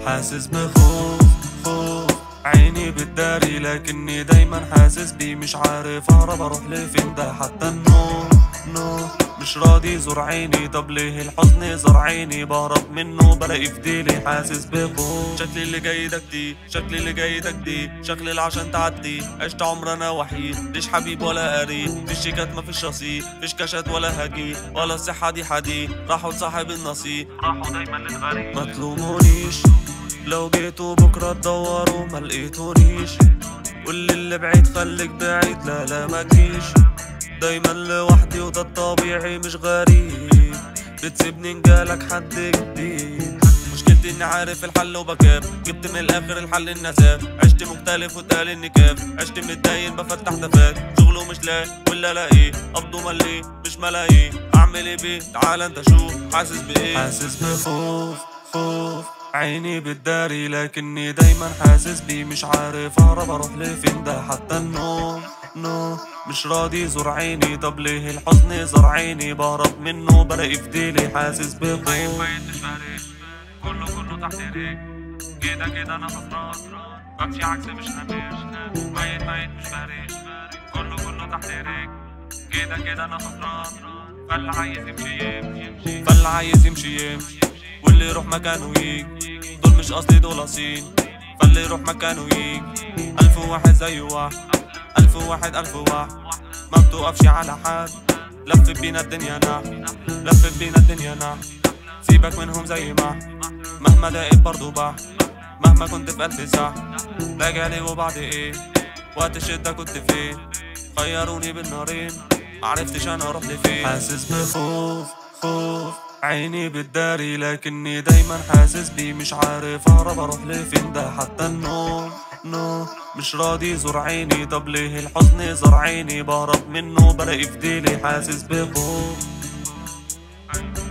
حاسس بخوف خوف عيني بتداري لكني دايما حاسس بيه مش عارف اهرب اروح لفين ده حتى النوم نو مش راضي يزور عيني طب ليه الحزن زار عيني بهرب منه بلاقي في ديلي حاسس بخوف شكلي اللي جاي ده جديد شكلي اللي جاي ده جديد شكلي اللي عشان تعدي عشت عمر انا وحيد ليش حبيب ولا قريب فيش شيكات ما فيش رصيد فيش كاشات ولا هجي ولا الصحة دي حديد راحوا لصاحب النصيب راحوا دايما للغريب ما تلومونيش لو جيتوا بكرة تدوروا ما لقيتونيش واللي اللي بعيد خليك بعيد لا لا ما تجيش دايما لوحدي وده الطبيعي مش غريب بتسيبني نجالك حد جديد مشكلتي اني عارف الحل وبكاب جبت من الاخر الحل النساب عشت مختلف واتقال اني كاف عشت متدين بفتح تفات شغله مش لاقي ولا الاقيه قبضه ملي مش ملايين اعمل ايه بيه تعال انت شوف حاسس بايه حاسس بخوف خوف عيني بتداري لكني دايما حاسس بيه مش عارف اهرب اروح لفين ده حتى النوم نو مش راضي يزور عيني طب ليه الحزن زار عيني بهرب منه بلاقي في ديلي حاسس بخوف كله كله تحت ايديك كده كده انا خسران بمشي عكس مش نبيش ميت ميت مش فارق كله كله تحت ايديك كده كده انا خسران فاللي عايز يمشي يمشي فاللي عايز يمشي يمشي واللي يروح مكانه يجي دول مش اصلي دول اصيل فاللي يروح مكانه يجي الف واحد زي واحد الف واحد الف واحد ما بتوقفش على حد لفت بينا الدنيا نح لفت بينا الدنيا نح سيبك منهم زي ما مهما لقيت برضو بح مهما كنت في ألف ساعة راجع لي وبعد ايه وقت الشدة كنت فين خيروني بالنارين معرفتش انا اروح لفين حاسس بخوف خوف عيني بتداري لكني دايما حاسس بيه مش عارف اهرب اروح لفين ده حتى النوم نو مش راضي يزور عيني طب ليه الحزن زار عيني بهرب منه بلاقي في ديلي حاسس بخوف